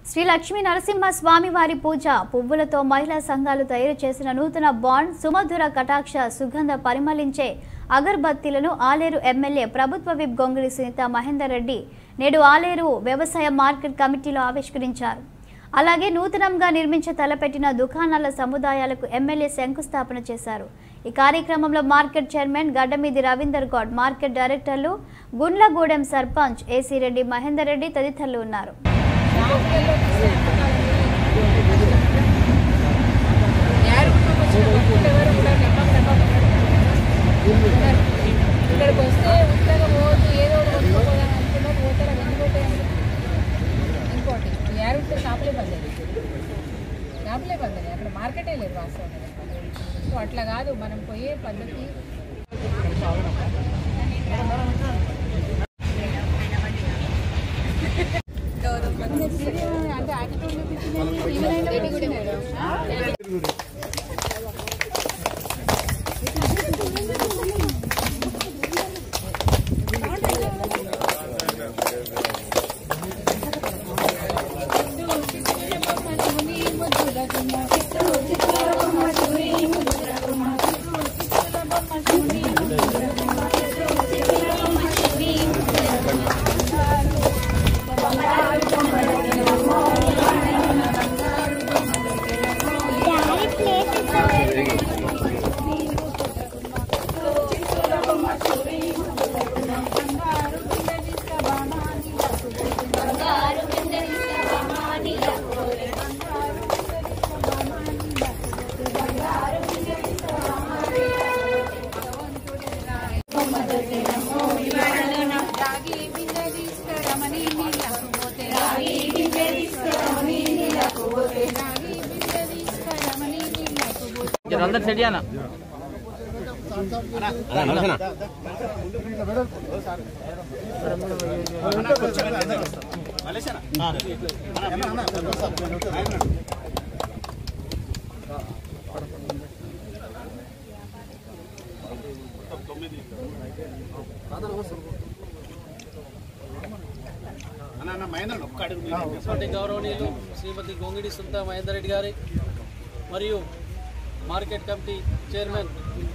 శ్రీ లక్ష్మీ నరసింహ స్వామి వారి పూజ పువ్వులతో మహిళా సంఘాలు తయారు చేసిన నూతన బాండ్ సుమధుర కటాక్ష సుగంధ పరిమళించే అగర్బత్తీలను ఆలేరు ఎమ్మెల్యే ప్రభుత్వ విప్ గొంగిడి సునీత మహేందర్ రెడ్డి నేడు ఆలేరు వ్యవసాయ మార్కెట్ కమిటీలో ఆవిష్కరించారు అలాగే నూతనంగా నిర్మించ తలపెట్టిన దుకాణాల సముదాయాలకు ఎమ్మెల్యే శంకుస్థాపన చేశారు ఈ కార్యక్రమంలో market chairman Gaddameedi Ravinder Goud market డైరెక్టర్లు గుండ్లగూడెం సర్పంచ్ ఏసీ రెడ్డి మహేందర్ రెడ్డి తదితరులు ఉన్నారు ఇక్కడికి వస్తే ఉత్తగా పోదు ఏదో ఒకటి కొనుక్కోపోదాం అనుకున్నా పోతారా వెళ్ళిపోతే ఇంకోటి యారుంటే షాపులే బంద్ షాపులే బంద్ అక్కడ మార్కెటే లేదు వాస్తవంగా సో అట్లా కాదు మనం పోయే పద్ధతి అంటే రాగి బిందె తీసుకురమని నీళ్ళకు పోతే రాగి బిందె తీసుకురమని నీళ్ళకు పోతే రాగి బిందె తీసుకురమని నీళ్ళకు పోతే జర అందరు సెట్ చేయనా ఉన్నటువంటి గౌరవనీయులు శ్రీమతి గొంగిడి సుంత మహేందర్ రెడ్డి గారి మరియు మార్కెట్ కమిటీ చైర్మన్